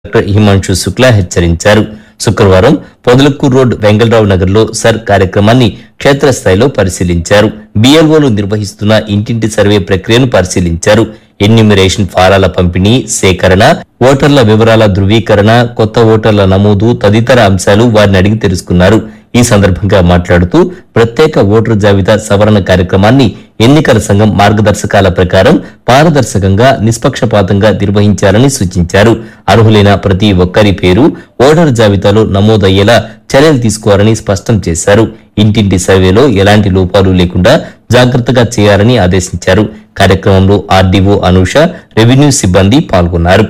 doctor Himanshu Shukla హెచ్చరించారు శుక్రవారం Podalakuru road Vengala Rao Nagar లో సర్ కార్యక్రమాన్ని క్షేత్రస్థాయిలో పరిశీలించారు బిఎల్ఓలు నిర్వహిస్తున్న ఇంటింటి సర్వే ప్రక్రియను పరిశీలించారు ఎన్యూమిరేషన్ ఫారాల పంపిణీ సేకరణ ఓటర్ల వివరాల ధృవీకరణ కొత్త ఓటర్ల నమోదు తదితర అంశాలు వారిని అడిగి తెలుసుకున్నారు ఈ సందర్భంగా మాట్లాడుతూ ప్రత్యేక ఓటర్ జాబితా సవరణ కార్యక్రమాన్ని ఎన్నికల సంఘం మార్గదర్శకాల ప్రకారం పారదర్శకంగా నిష్పక్షపాతంగా నిర్వహించాలని సూచించారు అర్హులైన ప్రతి ఒక్కరి పేరు ఓటర్ జాబితాలో నమోదయ్యేలా చర్యలు తీసుకోవాలని స్పష్టం చేశారు ఇంటింటి సర్వేలో ఎలాంటి లోపాలు లేకుండా జాగ్రత్తగా చేయాలని ఆదేశించారు కార్యక్రమంలో ఆర్డీఓ అనూష రెవెన్యూ సిబ్బంది పాల్గొన్నారు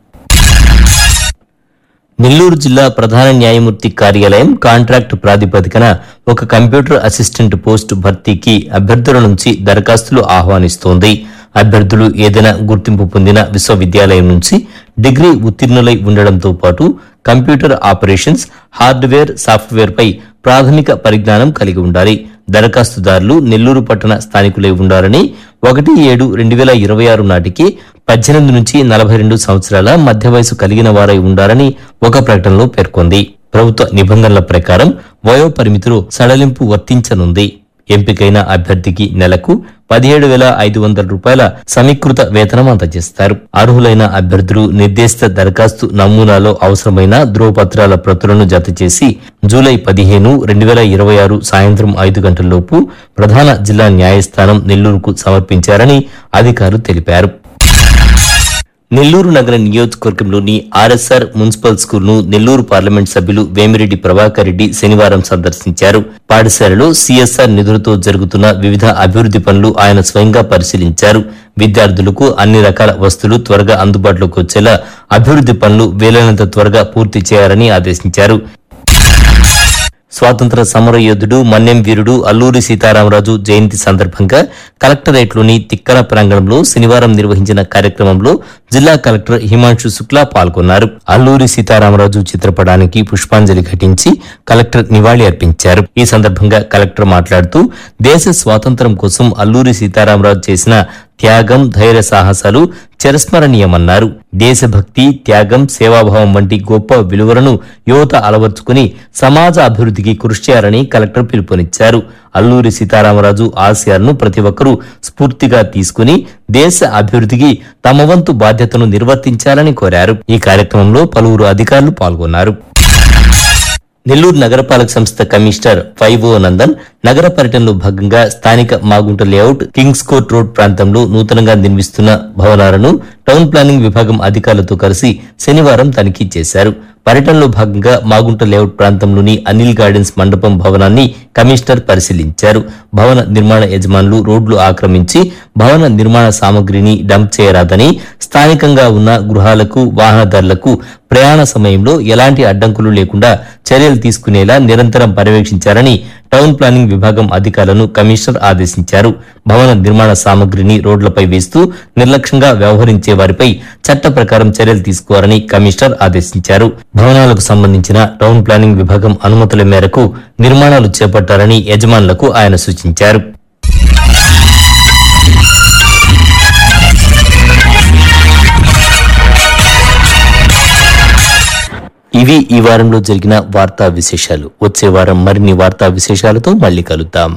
నెల్లూరు జిల్లా ప్రధాన న్యాయమూర్తి కార్యాలయం కాంట్రాక్ట్ ప్రాతిపదికన ఒక కంప్యూటర్ అసిస్టెంట్ పోస్టు భర్తీకి అభ్యర్థుల నుంచి దరఖాస్తులు ఆహ్వానిస్తోంది అభ్యర్థులు ఏదైనా గుర్తింపు పొందిన విశ్వవిద్యాలయం నుంచి డిగ్రీ ఉత్తీర్ణులై ఉండడంతో పాటు కంప్యూటర్ ఆపరేషన్స్ హార్డ్వేర్ సాఫ్ట్వేర్ పై ప్రాథమిక పరిజ్ఞానం కలిగి ఉండాలి దరఖాస్తుదారులు నెల్లూరు పట్టణ స్థానికులై ఉండాలని ఒకటి ఏడు రెండు వేల ఇరవై ఆరు నాటికి పద్దెనిమిది నుంచి నలభై రెండు సంవత్సరాల మధ్య వయసు కలిగిన వారై ఉండాలని ఒక ప్రకటనలో పేర్కొంది ప్రభుత్వ నిబంధనల ప్రకారం వయో పరిమితిలో సడలింపు వర్తించనుంది ఎంపికైన అభ్యర్థికి నెలకు పదిహేడు వేల ఐదు వందల రూపాయల సమీకృత వేతనం అందజేస్తారు అర్హులైన అభ్యర్థులు నిర్దేశిత దరఖాస్తు నమూనాలో అవసరమైన ధ్రువపత్రాల ప్రతులను జత చేసి జూలై పదిహేను రెండు వేల ఇరవై ఆరు సాయంత్రం ఐదు గంటలలోపు ప్రధాన జిల్లా న్యాయస్థానం నెల్లూరుకు సమర్పించారని అధికారులు తెలిపారు నెల్లూరు నగర నియోజకవర్గంలోని ఆర్ఎస్ఆర్ మున్సిపల్ స్కూల్ ను నెల్లూరు పార్లమెంట్ సభ్యులు వేమిరెడ్డి ప్రభాకర్ రెడ్డి శనివారం సందర్శించారు పాఠశాలలో సిఎస్ఆర్ నిధులతో జరుగుతున్న వివిధ అభివృద్ధి పనులు ఆయన స్వయంగా పరిశీలించారు విద్యార్థులకు అన్ని రకాల వస్తువులు త్వరగా అందుబాటులోకి వచ్చేలా అభివృద్ధి పనులు వీలైనంత త్వరగా పూర్తి చేయాలని ఆదేశించారు స్వాతంత్ర సమర యోధుడు మన్యం వీరుడు అల్లూరి సీతారామరాజు జయంతి సందర్భంగా కలెక్టరేట్లోని తిక్కన ప్రాంగణంలో శనివారం నిర్వహించిన కార్యక్రమంలో జిల్లా కలెక్టర్ హిమాంశు శుక్లా పాల్గొన్నారు అల్లూరి సీతారామరాజు చిత్రపటానికి పుష్పాంజలి ఘటించి కలెక్టర్ నివాళి అర్పించారు ఈ సందర్భంగా కలెక్టర్ మాట్లాడుతూ దేశ స్వాతంత్ర్యం కోసం అల్లూరి సీతారామరాజు చేసిన త్యాగం ధైర్య సాహసాలు చిరస్మరణీయమన్నారు దేశభక్తి త్యాగం సేవాభావం వంటి గొప్ప విలువలను యువత అలవర్చుకుని సమాజ అభివృద్ధికి కృషి చేయాలని కలెక్టర్ పిలుపునిచ్చారు అల్లూరి సీతారామరాజు ఆశయాలను ప్రతి ఒక్కరూ స్ఫూర్తిగా తీసుకుని దేశ అభివృద్ధికి తమ వంతు బాధ్యతను నిర్వర్తించాలని కోరారు ఈ కార్యక్రమంలో పలువురు అధికారులు పాల్గొన్నారు నెల్లూరు నగరపాలక సంస్థ కమిషనర్ ఫైవ్ ఓ నందన్ నగర పర్యటనలో భాగంగా స్థానిక Magunta layout kings court road ప్రాంతంలో నూతనంగా నిర్మిస్తున్న భవనాలను టౌన్ ప్లానింగ్ విభాగం అధికారులతో కలిసి శనివారం తనిఖీ చేశారు పర్యటనలో భాగంగా మాగుంట లేఅవుట్ ప్రాంతంలోని అనిల్ గార్డెన్స్ మండపం భవనాన్ని కమిషనర్ పరిశీలించారు భవన నిర్మాణ యజమానులు రోడ్లు ఆక్రమించి భవన నిర్మాణ సామగ్రిని డంప్ చేయరాదని స్థానికంగా ఉన్న గృహాలకు వాహనదారులకు ప్రయాణ సమయంలో ఎలాంటి అడ్డంకులు లేకుండా చర్యలు తీసుకునేలా నిరంతరం పర్యవేక్షించాలని టౌన్ ప్లానింగ్ విభాగం అధికారులను కమిషనర్ ఆదేశించారు భవన నిర్మాణ సామగ్రిని రోడ్లపై వేస్తూ నిర్లక్ష్యంగా వ్యవహరించే వారిపై చట్ట ప్రకారం చర్యలు తీసుకోవాలని కమిషనర్ ఆదేశించారు భవనాలకు సంబంధించిన టౌన్ ప్లానింగ్ విభాగం అనుమతుల మేరకు నిర్మాణాలు చేపట్టాలని యజమానులకు ఆయన సూచించారు ఇవి ఈ వారంలో జరిగిన వార్తా విశేషాలు వచ్చే వారం మరిన్ని వార్తా విశేషాలతో మళ్ళీ కలుద్దాం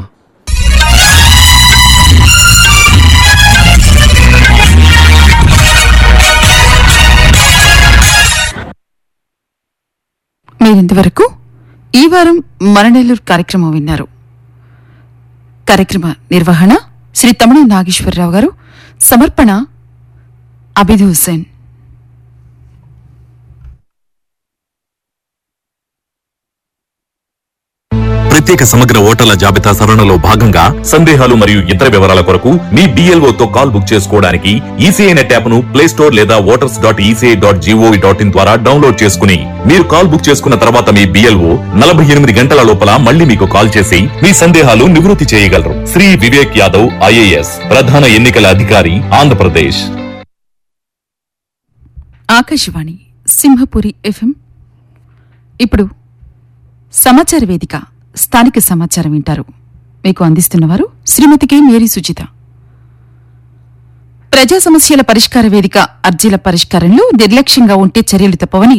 మీరింతవరకు ఈ వారం మన నెల్లూరు కార్యక్రమం విన్నారు కార్యక్రమ నిర్వహణ శ్రీ తమణ నాగేశ్వరరావు గారు సమర్పణ అబిద్ హుస్సేన్ ప్రత్యేక సమగ్ర ఓటర్ల జాబితా సవరణలో భాగంగా సందేహాలు మరియు ఇతర వివరాల కొరకు మీ BLO తో కాల్ బుక్ చేసుకోవడానికి ఈసీఐ నెట్ యాప్ ను ప్లే స్టోర్ లేదా voters dot ECI dot GOV dot in ద్వారా డౌన్లోడ్ చేసుకుని మీరు కాల్ బుక్ చేసుకున్న తర్వాత మీ బిఎల్ఓ నలభై ఎనిమిది గంటల లోపల మళ్ళీ మీకు కాల్ చేసి మీ సందేహాలు నివృత్తి చేయగలరు శ్రీ వివేక్ యాదవ్ ఐఏఎస్ ప్రధాన ఎన్నికల అధికారి ఆంధ్రప్రదేశ్ ఆకాశవాణి సింహపురి ఎఫ్ఎం ఇప్పుడు సమాచార వేదిక స్థానిక సమాచారం వింటారు మీకు అందిస్తున్నవారు శ్రీమతి కె మేరీ సుజిత ప్రజా సమస్యల పరిష్కార వేదిక అర్జీల పరిష్కారంలో నిర్లక్ష్యంగా ఉంటే చర్యలు తప్పవని